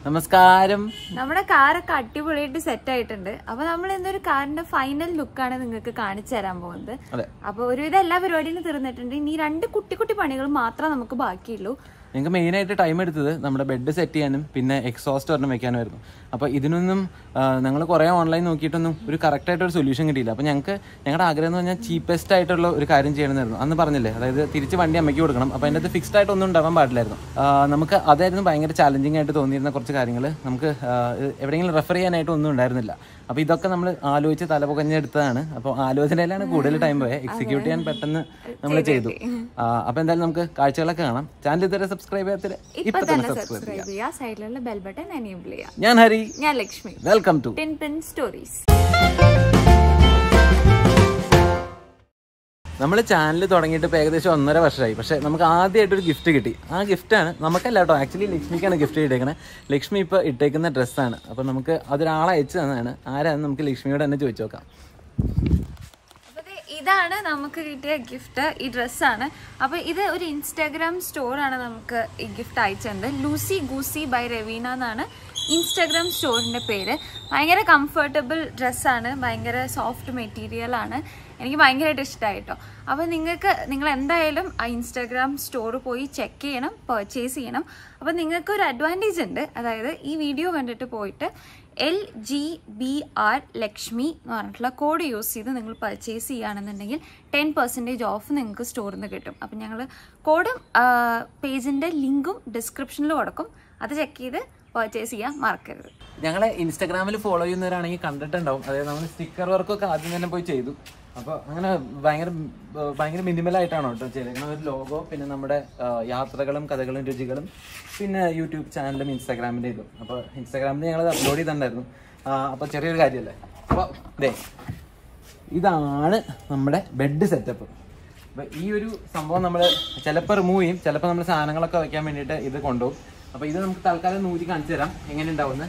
നമസ്കാരം നമ്മുടെ കാറൊക്കെ അടിപൊളിയായിട്ട് സെറ്റ് ആയിട്ടുണ്ട് അപ്പൊ നമ്മൾ ഇന്നൊരു കാറിന്റെ ഫൈനൽ ലുക്കാണ് നിങ്ങൾക്ക് കാണിച്ചു തരാൻ പോകുന്നത് അതെ അപ്പൊ ഒരുവിധം എല്ലാ പരിപാടിയും തീർന്നിട്ടുണ്ട് ഇനി രണ്ട് കുട്ടി കുട്ടി പണികൾ മാത്രമേ നമുക്ക് ബാക്കിയുള്ളൂ ഞങ്ങൾക്ക് മെയിനായിട്ട് ടൈം എടുത്തത് നമ്മുടെ ബെഡ് സെറ്റ് ചെയ്യാനും പിന്നെ എക്സോസ്റ്റ് ഒരെണ്ണം വെക്കാനുമായിരുന്നു അപ്പോൾ ഇതിനൊന്നും ഞങ്ങൾ കുറേ ഓൺലൈൻ നോക്കിയിട്ടൊന്നും ഒരു കറക്റ്റ് ആയിട്ട് ഒരു സൊല്യൂഷൻ കിട്ടിയില്ല അപ്പോൾ ഞങ്ങൾക്ക് ഞങ്ങളുടെ ആഗ്രഹം എന്ന് പറഞ്ഞാൽ ചീപ്പസ്റ്റ് ആയിട്ടുള്ള ഒരു കാര്യം ചെയ്യണമെന്നായിരുന്നു അന്ന് പറഞ്ഞില്ലേ അതായത് തിരിച്ച് വണ്ടി അമ്മയ്ക്ക് കൊടുക്കണം അപ്പോൾ അതിൻ്റെ അത് ഫിക്സ്ഡ് ആയിട്ടൊന്നും ഉണ്ടാവാൻ പാടില്ലായിരുന്നു ആ, നമുക്ക് അതായിരുന്നു ഭയങ്കര ചാലഞ്ചിങ് ആയിട്ട് തോന്നിയിരുന്ന കുറച്ച് കാര്യങ്ങൾ നമുക്ക് ആ, എവിടെയെങ്കിലും റെഫർ ചെയ്യാനായിട്ട് ഒന്നും ഉണ്ടായിരുന്നില്ല അപ്പോൾ ഇതൊക്കെ നമ്മൾ ആലോചിച്ച് തലപുകഞ്ഞെടുത്തതാണ് അപ്പോൾ ആലോചനയിലാണ് കൂടുതൽ ടൈം പോയത് എക്സിക്യൂട്ട് ചെയ്യാൻ പെട്ടെന്ന് നമ്മൾ ചെയ്തു ആ, അപ്പോൾ എന്തായാലും നമുക്ക് കാഴ്ചകളൊക്കെ കാണാം ചാനൽ ഇതുവരെ സബ്സ്ക്രൈബ് ചെയ്യാത്തില്ല ഇപ്പൊ ഇപ്പൊ തന്നെ തന്നെ സബ്സ്ക്രൈബ് സബ്സ്ക്രൈബ് ചെയ്യുക സൈഡിലുള്ള ബെൽ ബട്ടൺ എനേബിൾ ചെയ്യുക ഞാൻ ഹരി ഞാൻ Lakshmi welcome to Tin Pin Stories നമ്മൾ ചാനൽ തുടങ്ങിയിട്ട് ഇപ്പോൾ ഏകദേശം ഒന്നര വർഷമായി പക്ഷേ നമുക്ക് ആദ്യമായിട്ട് ഒരു ഗിഫ്റ്റ് കിട്ടി ആ ഗിഫ്റ്റാണ് നമുക്കല്ല കേട്ടോ ആക്ച്വലി ലക്ഷ്മിക്കാണ് ഗിഫ്റ്റ് കിട്ടിയേക്കണത് ലക്ഷ്മി ഇപ്പോൾ ഇട്ടേക്കുന്ന ഡ്രസ്സാണ് അപ്പോൾ നമുക്ക് അതൊരാളെ അയച്ചു തന്നതാണ് ആരാന്ന് നമുക്ക് ലക്ഷ്മിയോട് തന്നെ ചോദിച്ചു നോക്കാം അപ്പൊ ദേ ഇതാണ് നമുക്ക് കിട്ടിയ ഗിഫ്റ്റ് ഈ ഡ്രസ്സാണ് അപ്പൊ ഇത് ഒരു ഇൻസ്റ്റാഗ്രാം സ്റ്റോറാണ് നമുക്ക് ഈ ഗിഫ്റ്റ് അയച്ചത് ലൂസി ഗൂസി ബൈ രവീന എന്നാണ് ഇൻസ്റ്റാഗ്രാം സ്റ്റോറിന്റെ പേര് ഭയങ്കര കംഫർട്ടബിൾ ഡ്രസ്സാണ് ഭയങ്കര സോഫ്റ്റ് മെറ്റീരിയൽ ആണ് എനിക്ക് ഭയങ്കരമായിട്ട് ഇഷ്ടമായി കേട്ടോ അപ്പോൾ നിങ്ങൾക്ക് നിങ്ങൾ എന്തായാലും ആ ഇൻസ്റ്റാഗ്രാം സ്റ്റോർ പോയി ചെക്ക് ചെയ്യണം പർച്ചേസ് ചെയ്യണം അപ്പോൾ നിങ്ങൾക്ക് ഒരു അഡ്വാൻറ്റേജ് ഉണ്ട് അതായത് ഈ വീഡിയോ കണ്ടിട്ട് പോയിട്ട് L G B R Lakshmi എന്ന് പറഞ്ഞിട്ടുള്ള കോഡ് യൂസ് ചെയ്ത് നിങ്ങൾ പർച്ചേസ് ചെയ്യുകയാണെന്നുണ്ടെങ്കിൽ ടെൻ പെർസെൻറ്റേജ് ഓഫ് നിങ്ങൾക്ക് സ്റ്റോറിൽ നിന്ന് കിട്ടും അപ്പം ഞങ്ങൾ കോഡും പേജിൻ്റെ ലിങ്കും ഡിസ്ക്രിപ്ഷനിൽ കൊടുക്കും അത് ചെക്ക് ചെയ്ത് പർച്ചേസ് ചെയ്യാൻ മറക്കരുത് ഞങ്ങളെ ഇൻസ്റ്റാഗ്രാമിൽ ഫോളോ ചെയ്യുന്നവരാണെങ്കിൽ കണ്ടിട്ടുണ്ടാവും അതായത് നമ്മൾ സ്റ്റിക്കർ വർക്കൊക്കെ ആദ്യം തന്നെ പോയി ചെയ്തു അപ്പോൾ അങ്ങനെ ഭയങ്കര ഏർ ഭയങ്കര മിനിമൽ ആയിട്ടാണ് കേട്ടോ ചെയ്തേക്കുന്നത് ഒരു ലോഗോ പിന്നെ നമ്മുടെ ആ, യാത്രകളും കഥകളും രുചികളും പിന്നെ യൂട്യൂബ് ചാനലും ഇൻസ്റ്റാഗ്രാമിൻ്റെ ഇതും അപ്പോൾ ഇൻസ്റ്റാഗ്രാമിൽ ഞങ്ങൾ അപ്ലോഡ് ചെയ്തിട്ടുണ്ടായിരുന്നു അപ്പോൾ ചെറിയൊരു കാര്യമല്ലേ അപ്പോൾ ദേ ഇതാണ് നമ്മുടെ ബെഡ് സെറ്റപ്പ് അപ്പോൾ ഈ ഒരു സംഭവം നമ്മൾ ചിലപ്പോൾ റിമൂവ് ചെയ്യും ചിലപ്പോൾ നമ്മൾ സാധനങ്ങളൊക്കെ വെക്കാൻ വേണ്ടിയിട്ട് ഇത് കൊണ്ടുപോകും അപ്പോൾ ഇത് നമുക്ക് തൽക്കാലം നൂരി കാണിച്ചു തരാം എങ്ങനെ ഉണ്ടാവുമെന്ന്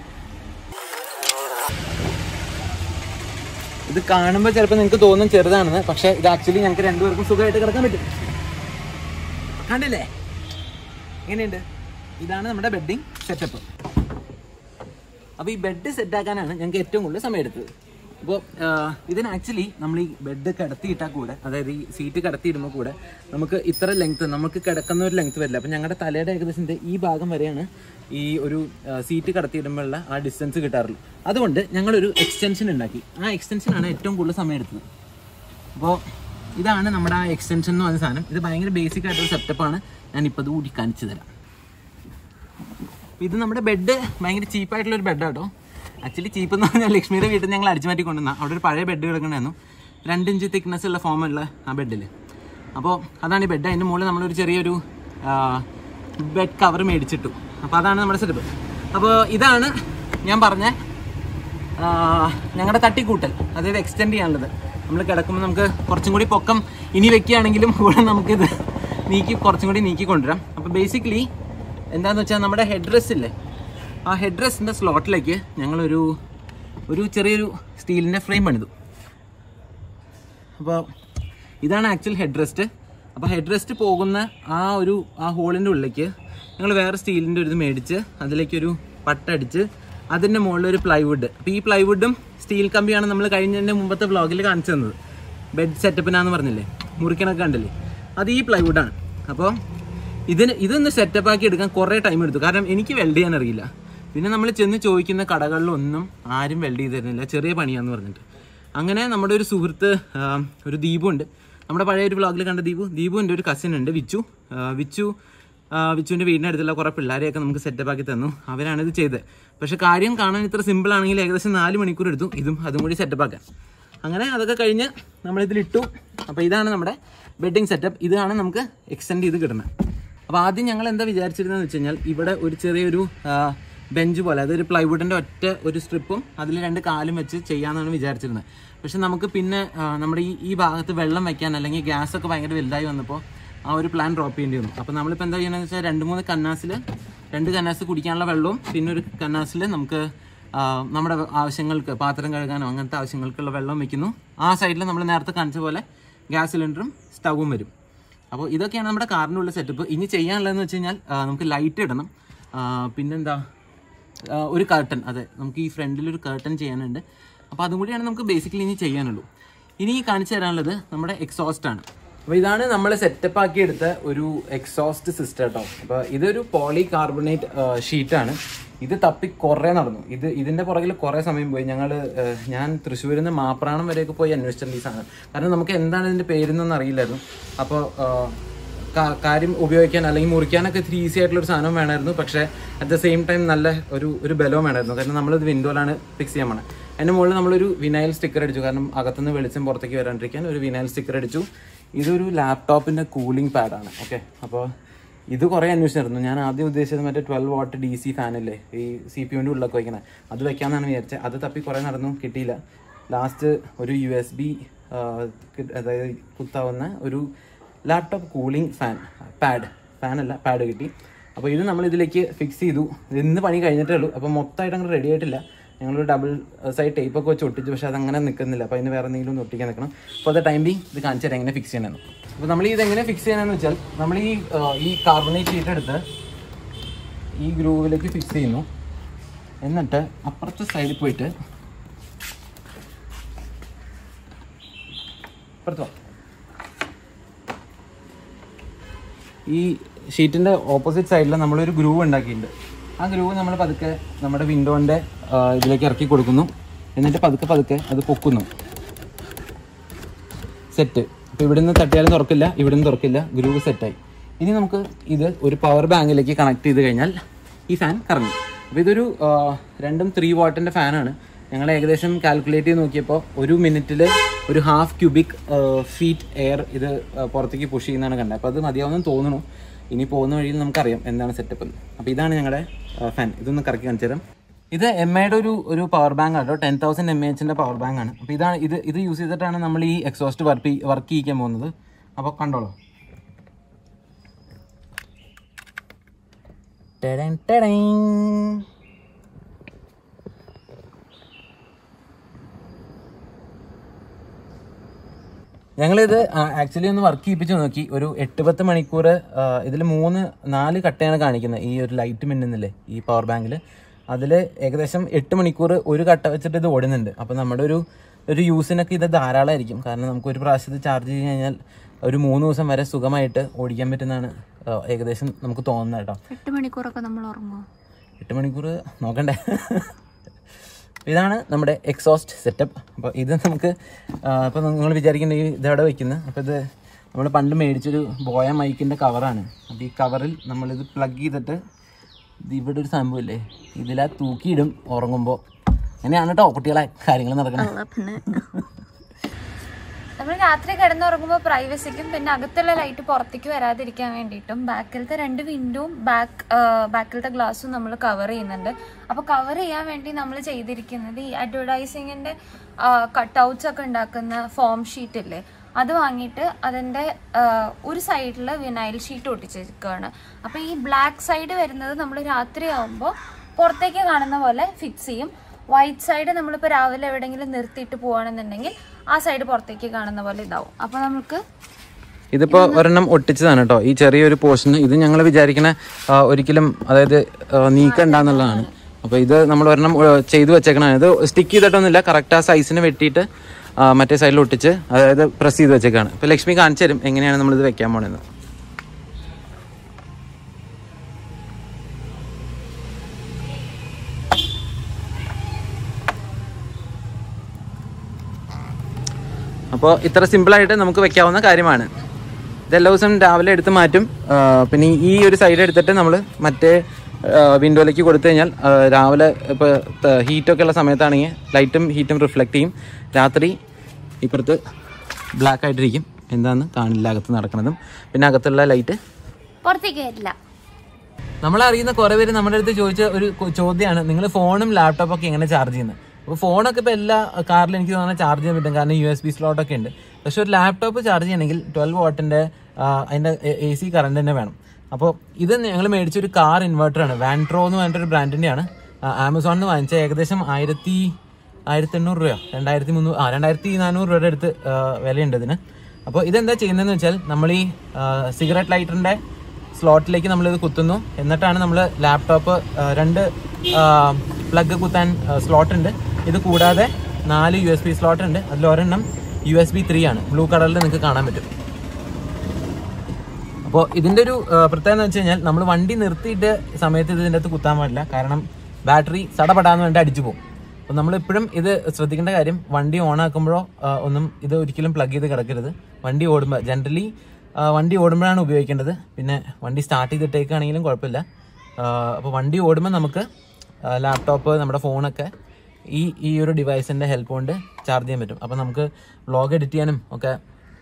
ഇത് കാണുമ്പോൾ ചിലപ്പോൾ നിങ്ങൾക്ക് തോന്നും ചെറുതാണെന്ന് പക്ഷേ ഇത് ആക്ച്വലി ഞങ്ങൾക്ക് രണ്ടുപേർക്കും സുഖമായിട്ട് കിടക്കാൻ പറ്റും കണ്ടില്ലേ എങ്ങനെയുണ്ട് ഇതാണ് നമ്മുടെ ബെഡിങ് സെറ്റപ്പ് അപ്പോൾ ഈ ബെഡ് സെറ്റാക്കാനാണ് ഞങ്ങൾക്ക് ഏറ്റവും കൂടുതൽ സമയം എടുത്തത് അപ്പോൾ ഇതിന് ആക്ച്വലി നമ്മൾ ഈ ബെഡ് കിടത്തിയിട്ടാൽ കൂടെ അതായത് ഈ സീറ്റ് കിടത്തിയിടുമ്പോൾ കൂടെ നമുക്ക് ഇത്ര ലെങ്ത് നമുക്ക് കിടക്കുന്ന ഒരു ലെങ്ത് വരില്ല അപ്പോൾ ഞങ്ങളുടെ തലയുടെ ഏകദേശം ദേ ഈ ഭാഗം വരെയാണ് ഈ ഒരു സീറ്റ് കടത്തിയിടുമ്പോഴുള്ള ആ ഡിസ്റ്റൻസ് കിട്ടാറുള്ളൂ അതുകൊണ്ട് ഞങ്ങളൊരു എക്സ്റ്റൻഷൻ ഉണ്ടാക്കി ആ എക്സ്റ്റൻഷനാണ് ഏറ്റവും കൂടുതൽ സമയം എടുത്തത് അപ്പോൾ ഇതാണ് നമ്മുടെ ആ എക്സ്റ്റൻഷൻ എന്ന് പറഞ്ഞ സാധനം ഇത് ഭയങ്കര ബേസിക് ആയിട്ടൊരു സെറ്റപ്പാണ് ഞാനിപ്പോൾ ഇത് കൂടി കാണിച്ചു തരാം ഇത് നമ്മുടെ ബെഡ് ഭയങ്കര ചീപ്പായിട്ടുള്ള ഒരു ബെഡാട്ടോ ആക്ച്വലി ചീപ്പ് എന്ന് പറഞ്ഞാൽ ലക്ഷ്മിയുടെ വീട്ടിൽ ഞങ്ങൾ അടിച്ചു മാറ്റി കൊണ്ടുവന്ന അവിടെ ഒരു പഴയ ബെഡ് കിടക്കണമായിരുന്നു രണ്ട് ഇഞ്ച് തിക്നെസ് ഉള്ള ഫോമുള്ള ആ ബെഡിൽ അപ്പോൾ അതാണ് ഈ ബെഡ് അതിൻ്റെ മുകളിൽ നമ്മളൊരു ചെറിയൊരു ബെഡ് കവർ മേടിച്ചിട്ടു അപ്പോൾ അതാണ് നമ്മുടെ സെറ്റപ്പ് അപ്പോൾ ഇതാണ് ഞാൻ പറഞ്ഞ ഞങ്ങളുടെ തട്ടിക്കൂട്ടൽ അതായത് എക്സ്റ്റെൻഡ് ചെയ്യാനുള്ളത് നമ്മൾ കിടക്കുമ്പോൾ നമുക്ക് കുറച്ചും കൂടി പൊക്കം ഇനി വെക്കുകയാണെങ്കിലും കൂടെ നമുക്കിത് നീക്കി കുറച്ചും കൂടി നീക്കി കൊണ്ടുവരാം അപ്പോൾ ബേസിക്കലി എന്താണെന്ന് വെച്ചാൽ നമ്മുടെ ഹെഡ് റെസ്റ്റ് ഇല്ലേ ആ ഹെഡ് റെസ്റ്റിൻ്റെ സ്ലോട്ടിലേക്ക് ഞങ്ങളൊരു ഒരു ചെറിയൊരു സ്റ്റീലിൻ്റെ ഫ്രെയിം പണിതു അപ്പോൾ ഇതാണ് ആക്ച്വൽ ഹെഡ് റെസ്റ്റ് അപ്പോൾ ഹെഡ് റെസ്റ്റ് പോകുന്ന ആ ഒരു ആ ഹോളിൻ്റെ ഉള്ളിലേക്ക് ഞങ്ങൾ വേറെ സ്റ്റീലിൻ്റെ ഒരു ഇത് മേടിച്ച് അതിലേക്കൊരു പട്ടടിച്ച് അതിൻ്റെ മുകളിൽ ഒരു പ്ലൈവുഡ് അപ്പോൾ ഈ പ്ലൈവുഡും സ്റ്റീൽ കമ്പിയാണ് നമ്മൾ കഴിഞ്ഞതിൻ്റെ മുമ്പത്തെ വ്ളോഗിൽ കാണിച്ചു തന്നത് ബെഡ് സെറ്റപ്പിനാന്ന് പറഞ്ഞില്ലേ മുറിക്കണൊക്കെ കണ്ടില്ലേ അത് ഈ പ്ലൈവുഡാണ് അപ്പോൾ ഇതിന് ഇതൊന്ന് സെറ്റപ്പ് ആക്കി എടുക്കാൻ കുറേ ടൈം എടുത്തു കാരണം എനിക്ക് വെൽഡ് ചെയ്യാൻ അറിയില്ല പിന്നെ നമ്മൾ ചെന്ന് ചോദിക്കുന്ന കടകളിലൊന്നും ആരും വെൽഡ് ചെയ്ത് തരുന്നില്ല ചെറിയ പണിയാന്ന് പറഞ്ഞിട്ട് അങ്ങനെ നമ്മുടെ ഒരു സുഹൃത്ത് ആ, ഒരു ദീപു ഉണ്ട് നമ്മുടെ പഴയ ഒരു വ്ളോഗിൽ കണ്ട ദീപു ദീപുവിൻ്റെ ഒരു കസിൻ ഉണ്ട് വിച്ചു ആ, വിച്ചു ആ, വിച്ചുവിൻ്റെ വീടിൻ്റെ അടുത്തുള്ള കുറേ പിള്ളേരെയൊക്കെ നമുക്ക് സെറ്റപ്പ് ആക്കി തന്നു അവരാണ് ഇത് ചെയ്തത് പക്ഷെ കാര്യം കാണാൻ ഇത്ര സിമ്പിൾ ആണെങ്കിൽ ഏകദേശം നാല് മണിക്കൂർ എടുത്തു ഇതും അതും കൂടി സെറ്റപ്പ് ആക്കാൻ അങ്ങനെ അതൊക്കെ കഴിഞ്ഞ് നമ്മളിതിലിട്ടു അപ്പോൾ ഇതാണ് നമ്മുടെ ബെഡിങ് സെറ്റപ്പ് ഇതാണ് നമുക്ക് എക്സ്റ്റെൻഡ് ചെയ്ത് കിട്ടുന്നത് അപ്പോൾ ആദ്യം ഞങ്ങൾ എന്താ വിചാരിച്ചിരുന്നതെന്ന് വെച്ച് കഴിഞ്ഞാൽ ഇവിടെ ഒരു ചെറിയൊരു ബെഞ്ച് പോലെ അതൊരു പ്ലൈവുഡിൻ്റെ ഒറ്റ ഒരു സ്ട്രിപ്പും അതിൽ രണ്ട് കാലും വെച്ച് ചെയ്യാമെന്നാണ് വിചാരിച്ചിരുന്നത് പക്ഷെ നമുക്ക് പിന്നെ ആ, നമ്മുടെ ഈ ഈ ഭാഗത്ത് വെള്ളം വെക്കാൻ അല്ലെങ്കിൽ ഗ്യാസ് ഒക്കെ ഭയങ്കര വലുതായി വന്നപ്പോൾ ആ ഒരു പ്ലാൻ ഡ്രോപ്പ് ചെയ്യേണ്ടി വന്നു അപ്പോൾ നമ്മളിപ്പോൾ എന്താ ചെയ്യണമെന്ന് വെച്ചാൽ രണ്ട് മൂന്ന് കന്നാസിൽ രണ്ട് കന്നാസ് കുടിക്കാനുള്ള വെള്ളവും പിന്നെ ഒരു കന്നാസിൽ നമുക്ക് ആ, നമ്മുടെ ആവശ്യങ്ങൾക്ക് പാത്രം കഴുകാനോ അങ്ങനത്തെ ആവശ്യങ്ങൾക്കുള്ള വെള്ളം വെക്കുന്നു ആ സൈഡിൽ നമ്മൾ നേരത്തെ കാണിച്ച പോലെ ഗ്യാസ് സിലിണ്ടറും സ്റ്റവും വരും അപ്പോൾ ഇതൊക്കെയാണ് നമ്മുടെ കാറിൻ്റെ ഉള്ള സെറ്റപ്പ് ഇനി ചെയ്യാനുള്ളതെന്ന് വെച്ച് കഴിഞ്ഞാൽ ആ, നമുക്ക് ലൈറ്റ് ഇടണം ആ, പിന്നെന്താ ആ, ഒരു കർട്ടൻ അതെ നമുക്ക് ഈ ഫ്രണ്ടിൽ ഒരു കർട്ടൻ ചെയ്യാനുണ്ട് അപ്പോൾ അതും കൂടിയാണ് നമുക്ക് ബേസിക്കലി ഇനി ചെയ്യാനുള്ളൂ ഇനി ഈ കാണിച്ചു തരാനുള്ളത് നമ്മുടെ എക്സോസ്റ്റ് ആണ് അപ്പോൾ ഇതാണ് നമ്മൾ സെറ്റപ്പ് ആക്കി എടുത്ത ഒരു എക്സോസ്റ്റ് സിസ്റ്റം കേട്ടോ അപ്പോൾ ഇതൊരു പോളി കാർബണേറ്റ് ഷീറ്റാണ് ഇത് തപ്പി കുറേ നടന്നു ഇത് ഇതിൻ്റെ പുറകിൽ കുറേ സമയം പോയി ഞങ്ങൾ ഞാൻ തൃശ്ശൂരിൽ നിന്ന് മാപ്രാണം വരെയൊക്കെ പോയി അന്വേഷിച്ചിട്ടുണ്ട് ഈ സാധനം കാരണം നമുക്ക് എന്താണ് ഇതിൻ്റെ പേരെന്നൊന്നും അറിയില്ലായിരുന്നു അപ്പോൾ കാ- കാര്യം ഉപയോഗിക്കാൻ അല്ലെങ്കിൽ മുറിക്കാനൊക്കെ ഇത്തിരി ഈസി ആയിട്ടുള്ള ഒരു സാധനം വേണമായിരുന്നു പക്ഷേ അറ്റ് ദ സെയിം ടൈം നല്ല ഒരു ഒരു ബലവും വേണമായിരുന്നു കാരണം നമ്മളിത് വിൻഡോയിലാണ് ഫിക്സ് ചെയ്യാൻ പോണത് അതിൻ്റെ മുകളിൽ നമ്മളൊരു വിനൈൽ സ്റ്റിക്കർ അടിച്ചു കാരണം അകത്തുനിന്ന് വെളിച്ചം പുറത്തേക്ക് വരാണ്ടിരിക്കാൻ ഒരു വിനൈൽ സ്റ്റിക്കർ അടിച്ചു ഇതൊരു ലാപ്ടോപ്പിൻ്റെ കൂളിംഗ് പാഡാണ് ഓക്കെ അപ്പോൾ ഇത് കുറേ അന്വേഷിച്ചിരുന്നു ഞാൻ ആദ്യം ഉദ്ദേശിച്ചത് മറ്റേ ട്വൽവ് വാട്ട് ഡി സി ഫാനല്ലേ ഈ സി പി യുവിൻ്റെ ഉള്ളിലൊക്കെ വയ്ക്കുന്നത് അത് വെക്കാമെന്നാണ് വിചാരിച്ചത് അത് തപ്പി കുറേ നടന്നു കിട്ടിയില്ല ലാസ്റ്റ് ഒരു യു എസ് ബി അതായത് കുത്താവുന്ന ഒരു ലാപ്ടോപ്പ് കൂളിംഗ് ഫാൻ പാഡ് ഫാനല്ല പാഡ് കിട്ടി അപ്പോൾ ഇത് നമ്മൾ ഇതിലേക്ക് ഫിക്സ് ചെയ്തു ഇത് ഇന്ന് പണി കഴിഞ്ഞിട്ടേ ഉള്ളൂ അപ്പോൾ മൊത്തമായിട്ട് അങ്ങനെ റെഡി ആയിട്ടില്ല ഞങ്ങളൊരു ഡബിൾ സൈഡ് ടേപ്പ് ഒക്കെ വെച്ച് ഒട്ടിച്ചു പക്ഷേ അതങ്ങനെ നിൽക്കുന്നില്ല അപ്പോൾ അതിന് വേറെ എന്തെങ്കിലും ഒന്ന് ഒട്ടിക്കാൻ നിൽക്കണം അപ്പോൾ അത് ടൈം ബി ഇത് കാണിച്ചു തരാം എങ്ങനെ ഫിക്സ് ചെയ്യണമെന്ന് അപ്പോൾ നമ്മൾ ഇത് എങ്ങനെ ഫിക്സ് ചെയ്യണമെന്ന് വെച്ചാൽ നമ്മൾ ഈ ആ, ഈ കാർബണേറ്റ് ഷീറ്റ് എടുത്ത് ഈ ഗ്രൂവിലേക്ക് ഫിക്സ് ചെയ്യുന്നു എന്നിട്ട് അപ്പുറത്തെ സൈഡിൽ പോയിട്ട് അപ്പുറത്ത് വാ. ഈ ഷീറ്റിൻ്റെ ഓപ്പോസിറ്റ് സൈഡിൽ നമ്മളൊരു ഗ്രൂവ് ഉണ്ടാക്കിയിട്ടുണ്ട് ആ ഗ്രൂവ് നമ്മൾ പതുക്കെ നമ്മുടെ വിൻഡോൻ്റെ ഇതിലേക്ക് ഇറക്കി കൊടുക്കുന്നു എന്നിട്ട് പതുക്കെ പതുക്കെ അത് പൊക്കുന്നു സെറ്റ് അപ്പോൾ ഇവിടുന്ന് തട്ടിയാലും തുറക്കില്ല ഇവിടുന്ന് തുറക്കില്ല ഗ്രൂവ് സെറ്റായി ഇനി നമുക്ക് ഇത് ഒരു പവർ ബാങ്കിലേക്ക് കണക്ട് ചെയ്ത് കഴിഞ്ഞാൽ ഈ ഫാൻ കറങ്ങും അപ്പോൾ ഇതൊരു ആ, രണ്ടും ത്രീ വാട്ടിൻ്റെ ഫാനാണ് ഞങ്ങൾ ഏകദേശം കാൽക്കുലേറ്റ് ചെയ്ത് നോക്കിയപ്പോൾ ഒരു മിനിറ്റിൽ ഒരു ഹാഫ് ക്യൂബിക് ഫീറ്റ് എയർ ഇത് ആ, പുറത്തേക്ക് പുഷ് ചെയ്യുന്നതാണ് കണ്ടത് അപ്പോൾ അത് മതിയാവുമെന്ന് തോന്നുന്നു ഇനി പോകുന്ന വഴിയിൽ നമുക്കറിയാം എന്താണ് സെറ്റപ്പ് എന്ന് അപ്പോൾ ഇതാണ് ഞങ്ങളുടെ ഫാൻ ഇതൊന്ന് കറക്കി കാണിച്ചു തരാം ഇത് എം ഐയുടെ ഒരു ഒരു പവർ ബാങ്ക് ആണ് കേട്ടോ ടെൻ തൗസൻഡ് എം എച്ചിൻ്റെ പവർ ബാങ്ക് ആണ് അപ്പോൾ ഇതാണ് ഇത് ഇത് യൂസ് ചെയ്തിട്ടാണ് നമ്മൾ ഈ എക്സോസ്റ്റ് വർക്ക് വർക്ക് ചെയ്യിക്കാൻ പോകുന്നത് അപ്പോൾ കണ്ടോളൂ ടെടൻ ടെടൻ. ഞങ്ങളിത് ആക്ച്വലി ഒന്ന് വർക്ക് ചെയ്യിപ്പിച്ച് നോക്കി ഒരു എട്ട് പത്ത് മണിക്കൂർ ഇതിൽ മൂന്ന് നാല് കട്ടയാണ് കാണിക്കുന്നത് ഈ ഒരു ലൈറ്റ് മിന്നുന്നില്ലേ ഈ പവർ ബാങ്കിൽ അതിൽ ഏകദേശം എട്ട് മണിക്കൂർ ഒരു കട്ട വെച്ചിട്ട് ഇത് ഓടുന്നുണ്ട് അപ്പോൾ നമ്മുടെ ഒരു ഒരു യൂസിനൊക്കെ ഇത് ധാരാളമായിരിക്കും കാരണം നമുക്ക് ഒരു പ്രാവശ്യത്ത് ചാർജ് ചെയ്ത് കഴിഞ്ഞാൽ ഒരു മൂന്ന് ദിവസം വരെ സുഖമായിട്ട് ഓടിക്കാൻ പറ്റുന്നതാണ് ആ, ഏകദേശം നമുക്ക് തോന്നുന്നത് കേട്ടോ എട്ട് മണിക്കൂറൊക്കെ നമ്മൾ ഉറങ്ങുമോ എട്ട് മണിക്കൂർ നോക്കണ്ടേ ഇതാണ് നമ്മുടെ എക്സോസ്റ്റ് സെറ്റപ്പ് അപ്പോൾ ഇത് നമുക്ക് അപ്പോൾ നിങ്ങൾ വിചാരിക്കേണ്ട ഈ ഇതവിടെ വെക്കുന്നത് അപ്പോൾ ഇത് നമ്മൾ പണ്ട് മേടിച്ചൊരു ബോയ മൈക്കിൻ്റെ കവറാണ് അപ്പോൾ ഈ കവറിൽ നമ്മളിത് പ്ലഗ് ചെയ്തിട്ട് ഇത് ഇവിടെ ഒരു സംഭവമില്ലേ ഇതിലാ തൂക്കിയിടും ഉറങ്ങുമ്പോൾ അങ്ങനെയാണ് കേട്ടോ കുട്ടികളെ കാര്യങ്ങൾ നടക്കുന്നത് നമ്മൾ രാത്രി കിടന്നുറങ്ങുമ്പോൾ പ്രൈവസിക്കും പിന്നെ അകത്തുള്ള ലൈറ്റ് പുറത്തേക്ക് വരാതിരിക്കാൻ വേണ്ടിയിട്ടും ബാക്കിലത്തെ രണ്ട് വിൻഡോവും ബാക്ക് ബാക്കിലത്തെ ഗ്ലാസ്സും നമ്മൾ കവർ ചെയ്യുന്നുണ്ട് അപ്പോൾ കവർ ചെയ്യാൻ വേണ്ടി നമ്മൾ ചെയ്തിരിക്കുന്നത് ഈ അഡ്വർടൈസിങ്ങിൻ്റെ കട്ടൗട്ട്സ് ഒക്കെ ഉണ്ടാക്കുന്ന ഫോം ഷീറ്റ് ഇല്ലേ അത് വാങ്ങിയിട്ട് അതിൻ്റെ ഒരു സൈഡിൽ വിനൈൽ ഷീറ്റ് ഒട്ടിച്ചിരിക്കുകയാണ് അപ്പോൾ ഈ ബ്ലാക്ക് സൈഡ് വരുന്നത് നമ്മൾ രാത്രി ആകുമ്പോൾ പുറത്തേക്ക് കാണുന്ന പോലെ ഫിക്സ് ചെയ്യും വൈറ്റ് സൈഡ് നമ്മളിപ്പോൾ രാവിലെ എവിടെയെങ്കിലും നിർത്തിയിട്ട് പോവാണെന്നുണ്ടെങ്കിൽ ആ സൈഡ് പുറത്തേക്ക് കാണുന്ന പോലെ ഇതാവും അപ്പോൾ നമുക്ക് ഇതിപ്പോൾ ഒരെണ്ണം ഒട്ടിച്ചതാണ് കേട്ടോ ഈ ചെറിയൊരു പോർഷൻ ഇത് ഞങ്ങൾ വിചാരിക്കണ ആ, ഒരിക്കലും അതായത് ആ, നീക്കണ്ടെന്നുള്ളതാണ് അപ്പോൾ ഇത് നമ്മൾ ഒരെണ്ണം ആ, ചെയ്തു വെച്ചേക്കണതാണ് ഇത് സ്റ്റിക്ക് ചെയ്തിട്ടൊന്നുമില്ല കറക്റ്റ് ആ സൈസിന് വെട്ടിയിട്ട് ആ, മറ്റേ സൈഡിൽ ഒട്ടിച്ച് അതായത് പ്രസ് ചെയ്ത് വെച്ചേക്കാണ് ഇപ്പോൾ ലക്ഷ്മി കാണിച്ചു തരും എങ്ങനെയാണ് നമ്മളിത് വെക്കാൻ പോണെന്ന് അപ്പോൾ ഇത്ര സിമ്പിളായിട്ട് നമുക്ക് വെക്കാവുന്ന കാര്യമാണ് ഇത് എല്ലാ ദിവസവും രാവിലെ എടുത്ത് മാറ്റും ആ, പിന്നെ ഈ ഒരു സൈഡ് എടുത്തിട്ട് നമ്മൾ മറ്റേ വിൻഡോയിലേക്ക് കൊടുത്തു കഴിഞ്ഞാൽ ആ, രാവിലെ ഇപ്പോൾ ഹീറ്റൊക്കെ ഉള്ള സമയത്താണെങ്കിൽ ലൈറ്റും ഹീറ്റും റിഫ്ലക്റ്റ് ചെയ്യും രാത്രി ഇപ്പുറത്ത് ബ്ലാക്ക് ആയിട്ടിരിക്കും എന്താണെന്ന് കാണില്ല അകത്ത് നടക്കുന്നതും പിന്നെ അകത്തുള്ള ലൈറ്റ് പുറത്തേക്ക് വരില്ല നമ്മൾ അറിയുന്ന കുറെ പേര് നമ്മുടെ അടുത്ത് ചോദിച്ച ഒരു കൊ- ചോദ്യമാണ് നിങ്ങൾ ഫോണും ലാപ്ടോപ്പും ഒക്കെ എങ്ങനെ ചാർജ് ചെയ്യുന്നത് അപ്പോൾ ഫോണൊക്കെ ഇപ്പോൾ എല്ലാ കാറിലും എനിക്ക് തോന്നുന്നത് ചാർജ് ചെയ്യാൻ പറ്റും കാരണം യു എസ് ബി സ്ലോട്ടൊക്കെ ഉണ്ട് പക്ഷെ ഒരു ലാപ്ടോപ്പ് ചാർജ് ചെയ്യണമെങ്കിൽ ട്വൽവ് വാട്ടിൻ്റെ അതിൻ്റെ എ സി കറണ്ട് തന്നെ വേണം അപ്പോൾ ഇത് ഞങ്ങൾ മേടിച്ച ഒരു കാർ ഇൻവെർട്ടറാണ് വാൻട്രോ എന്ന് പറഞ്ഞിട്ടൊരു ബ്രാൻഡിൻ്റെയാണ് ആമസോണിൽ നിന്ന് വാങ്ങിച്ച ഏകദേശം ആയിരത്തി ആയിരത്തി എണ്ണൂറ് രൂപയോ രണ്ടായിരത്തി മുന്നൂറ് ആ രണ്ടായിരത്തി നാനൂറ് രൂപയുടെ അടുത്ത് ആ, വിലയുണ്ട് ഇതിന് അപ്പോൾ ഇതെന്താ ചെയ്യുന്നതെന്ന് വെച്ചാൽ നമ്മൾ ഈ സിഗരറ്റ് ലൈറ്ററിൻ്റെ സ്ലോട്ടിലേക്ക് നമ്മൾ ഇത് കുത്തുന്നു എന്നിട്ടാണ് നമ്മൾ ലാപ്ടോപ്പ് രണ്ട് പ്ലഗ് കുത്താൻ സ്ലോട്ട് ഉണ്ട് ഇത് കൂടാതെ നാല് യു എസ് ബി സ്ലോട്ട് ഉണ്ട് അതിൽ ഒരെണ്ണം യു എസ് ബി ത്രീ ആണ് ബ്ലൂ കളറിൽ നിങ്ങൾക്ക് കാണാൻ പറ്റും അപ്പോൾ ഇതിന്റെ ഒരു ആ, പ്രത്യേകത എന്ന് വെച്ച് കഴിഞ്ഞാൽ നമ്മൾ വണ്ടി നിർത്തിയിട്ട് സമയത്ത് ഇതിൻ്റെ അകത്ത് കുത്താൻ പാടില്ല കാരണം ബാറ്ററി സടപടാന്ന് വേണ്ടി അടിച്ചു പോകും അപ്പോൾ നമ്മൾ എപ്പോഴും ഇത് ശ്രദ്ധിക്കേണ്ട കാര്യം വണ്ടി ഓൺ ആക്കുമ്പോഴോ ആ, ഒന്നും ഇത് ഒരിക്കലും പ്ലഗ് ചെയ്ത് കിടക്കരുത് വണ്ടി ഓടുമ്പോൾ ജനറലി വണ്ടി ഓടുമ്പോഴാണ് ഉപയോഗിക്കേണ്ടത് പിന്നെ വണ്ടി സ്റ്റാർട്ട് ചെയ്തിട്ടേക്കാണെങ്കിലും കുഴപ്പമില്ല അപ്പോൾ വണ്ടി ഓടുമ്പോൾ നമുക്ക് ലാപ്ടോപ്പ് നമ്മുടെ ഫോണൊക്കെ ഈ ഈ ഒരു ഡിവൈസിൻ്റെ ഹെൽപ്പ് കൊണ്ട് ചാർജ് ചെയ്യാൻ പറ്റും അപ്പോൾ നമുക്ക് വ്ളോഗ് എഡിറ്റ് ചെയ്യാനും ഒക്കെ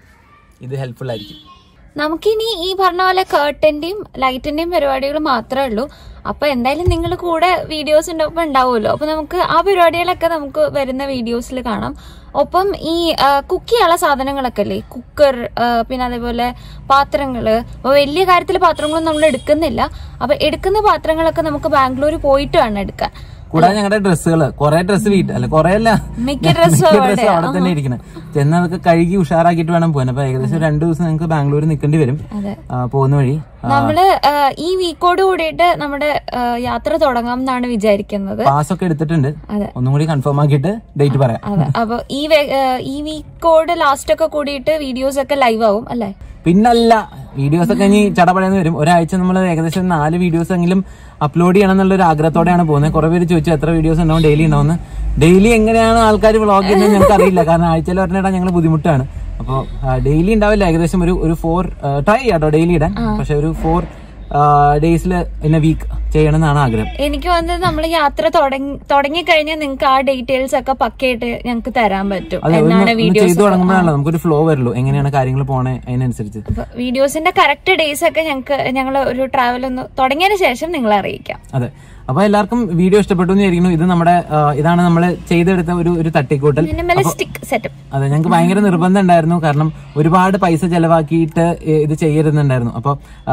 ഇത് ഹെൽപ്ഫുൾ ആയിരിക്കും നമുക്കിനി ഈ പറഞ്ഞ പോലെ കേർട്ടന്റെയും ലൈറ്റിന്റെയും പരിപാടികൾ മാത്രമേ ഉള്ളൂ അപ്പൊ എന്തായാലും നിങ്ങൾ കൂടെ വീഡിയോസ് ഒപ്പം ഉണ്ടാവുമല്ലോ അപ്പൊ നമുക്ക് ആ പരിപാടികളൊക്കെ നമുക്ക് വരുന്ന വീഡിയോസിൽ കാണാം ഒപ്പം ഈ കുക്ക് ചെയ്യാനുള്ള സാധനങ്ങളൊക്കെ അല്ലേ കുക്കർ പിന്നെ അതേപോലെ പാത്രങ്ങള് അപ്പൊ വലിയ കാര്യത്തിൽ പാത്രങ്ങളൊന്നും നമ്മൾ എടുക്കുന്നില്ല അപ്പൊ എടുക്കുന്ന പാത്രങ്ങളൊക്കെ നമുക്ക് ബാംഗ്ലൂർ പോയിട്ട് വേണം എടുക്കാൻ കൂടാതെ ഞങ്ങളുടെ ഡ്രസ്സുകൾ കുറെ ഡ്രസ്സ് വീട്ടിൽ അല്ല കുറെ അല്ല മിക്ക ഡ്രസ്സും മിക്ക ഡ്രസ്സും അവിടെ തന്നെ ഇരിക്കുന്നത് ചെന്ന് അതൊക്കെ കഴുകി ഉഷാറാക്കിയിട്ട് വേണം പോകാൻ അപ്പൊ ഏകദേശം രണ്ടു ദിവസം നിങ്ങൾക്ക് ബാംഗ്ലൂർ നിൽക്കേണ്ടി വരും അതെ ആ, പോകുന്ന വഴി ആ, നമ്മള് ആ, ഈ വീക്കോട് കൂടിയിട്ട് നമ്മുടെ ആ, യാത്ര തുടങ്ങാം എന്നാണ് വിചാരിക്കുന്നത് പാസ് ഒക്കെ എടുത്തിട്ടുണ്ട് അതെ. ഒന്നും കൂടി കൺഫേം ആക്കിയിട്ട് ഡേറ്റ് പറയാം അതെ അപ്പൊ ഈ വെ- ആ, ഈ വീക്കോട് ലാസ്റ്റ് ഒക്കെ കൂടിയിട്ട് വീഡിയോസ് ഒക്കെ ലൈവ് ആവും അല്ലേ പിന്നല്ല വീഡിയോസ് ഒക്കെ ഇനി ചടപടയെന്ന് വരും ഒരാഴ്ച നമ്മൾ ഏകദേശം നാല് വീഡിയോസ് എങ്കിലും അപ്ലോഡ് ചെയ്യണം എന്നുള്ള ഒരു ആഗ്രഹത്തോടെയാണ് പോകുന്നത് കുറെ പേര് ചോദിച്ചു എത്ര വീഡിയോസ് ഉണ്ടാവും ഡെയിലി ഉണ്ടാവുന്ന ഡെയിലി എങ്ങനെയാണ് ആൾക്കാർ വ്ളോഗ് ചെയ്യുന്നത് ഞങ്ങൾക്ക് അറിയില്ല കാരണം ആഴ്ചയിൽ ഒരെണ്ണം ഞങ്ങൾ ബുദ്ധിമുട്ടാണ് അപ്പോൾ ഡെയിലി ഉണ്ടാവില്ല ഏകദേശം ഒരു ഒരു ഫോർ ട്രൈ ചെയ്യാട്ടോ ഡെയിലി ഇടാൻ പക്ഷെ ഒരു ഫോർ ഡേയ്സിൽ ഇൻ എ വീക്ക് ചെയ്യണം എന്നാണ് ആഗ്രഹം എനിക്ക് വന്നത് നമ്മൾ യാത്ര തുടങ്ങി തുടങ്ങിക്കഴിഞ്ഞാൽ നിങ്ങൾക്ക് ആ ഡീറ്റെയിൽസ് ഒക്കെ പക്കയായിട്ട് ഞങ്ങൾക്ക് തരാൻ പറ്റും അതെ എന്നാണ് ഒന്ന് വീഡിയോസ് ചെയ്തു തുടങ്ങുമ്പോഴാണല്ലോ നമുക്കൊരു ഫ്ലോ വരുള്ളൂ എങ്ങനെയാണ് കാര്യങ്ങൾ പോണേ അതിനനുസരിച്ച് വീഡിയോസിന്റെ കറക്റ്റ് ഡേയ്സ് ഒക്കെ ഞങ്ങൾക്ക് ഞങ്ങൾ ഒരു ട്രാവൽ ഒന്ന് തുടങ്ങിയതിന് ശേഷം നിങ്ങളെ അറിയിക്കാം അതെ അപ്പൊ എല്ലാവർക്കും വീഡിയോ ഇഷ്ടപ്പെട്ടു എന്ന് വിചാരിക്കുന്നു ഇത് നമ്മുടെ ആ, ഇതാണ് നമ്മൾ ചെയ്തെടുത്ത ഒരു ഒരു തട്ടിക്കൂട്ടൽ മിനിമലിസ്റ്റിക് സെറ്റപ്പ് അതെ ഞങ്ങൾക്ക് ഭയങ്കര നിർബന്ധം ഉണ്ടായിരുന്നു കാരണം ഒരുപാട് പൈസ ചെലവാക്കിയിട്ട് ഇ- ഇത് ചെയ്യരുന്നുണ്ടായിരുന്നു അപ്പോൾ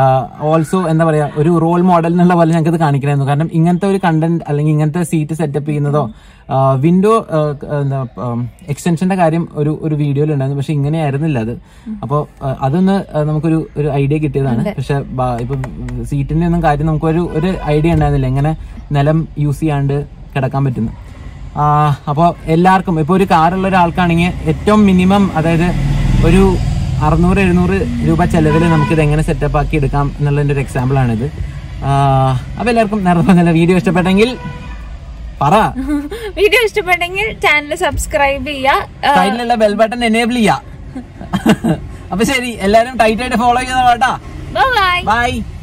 ഓൾസോ എന്താ പറയാ ഒരു റോൾ മോഡൽ എന്നുള്ള പോലെ ഞങ്ങൾക്ക് ഇത് കാണിക്കണമായിരുന്നു കാരണം ഇങ്ങനത്തെ ഒരു കണ്ടന്റ് അല്ലെങ്കിൽ ഇങ്ങനത്തെ സീറ്റ് സെറ്റപ്പ് ചെയ്യുന്നതോ വിൻഡോ എന്താ എക്സ്റ്റൻഷന്റെ കാര്യം ഒരു ഒരു വീഡിയോയിൽ ഉണ്ടായിരുന്നു പക്ഷെ ഇങ്ങനെ ആയിരുന്നില്ല അത് അപ്പോൾ അതൊന്ന് ആ, നമുക്കൊരു ഒരു ഐഡിയ കിട്ടിയതാണ് പക്ഷെ ബ- ഇപ്പൊ സീറ്റിന്റെ ഒന്നും കാര്യം നമുക്കൊരു ഒരു ഐഡിയ ഉണ്ടായിരുന്നില്ല എങ്ങനെ നിലം യൂസ് ചെയ്യാണ്ട് കിടക്കാൻ പറ്റുന്നു അപ്പോൾ എല്ലാവർക്കും ഇപ്പോൾ ഒരു കാറുള്ള ഒരാൾക്കാണെങ്കിൽ ഏറ്റവും മിനിമം അതായത് ഒരു അറുന്നൂറ് എഴുന്നൂറ് രൂപ ചെലവിൽ നമുക്കിത് എങ്ങനെ സെറ്റപ്പ് ആക്കി എടുക്കാം എന്നുള്ളതിൻ്റെ ഒരു എക്സാമ്പിൾ ആണിത് അപ്പോൾ എല്ലാവർക്കും നേരത്തെ പറഞ്ഞ വീഡിയോ ഇഷ്ടപ്പെട്ടെങ്കിൽ പറ വീഡിയോ ഇഷ്ടപ്പെട്ടെങ്കിൽ ചാനൽ സബ്സ്ക്രൈബ് ചെയ്യുക സൈഡിലുള്ള ബെൽ ബട്ടൺ എനേബിൾ ചെയ്യാ അപ്പൊ ശരി എല്ലാരും ടൈറ്റ് ആയിട്ട് ഫോളോ ചെയ്യുന്ന കേട്ടാ ബൈ ബൈ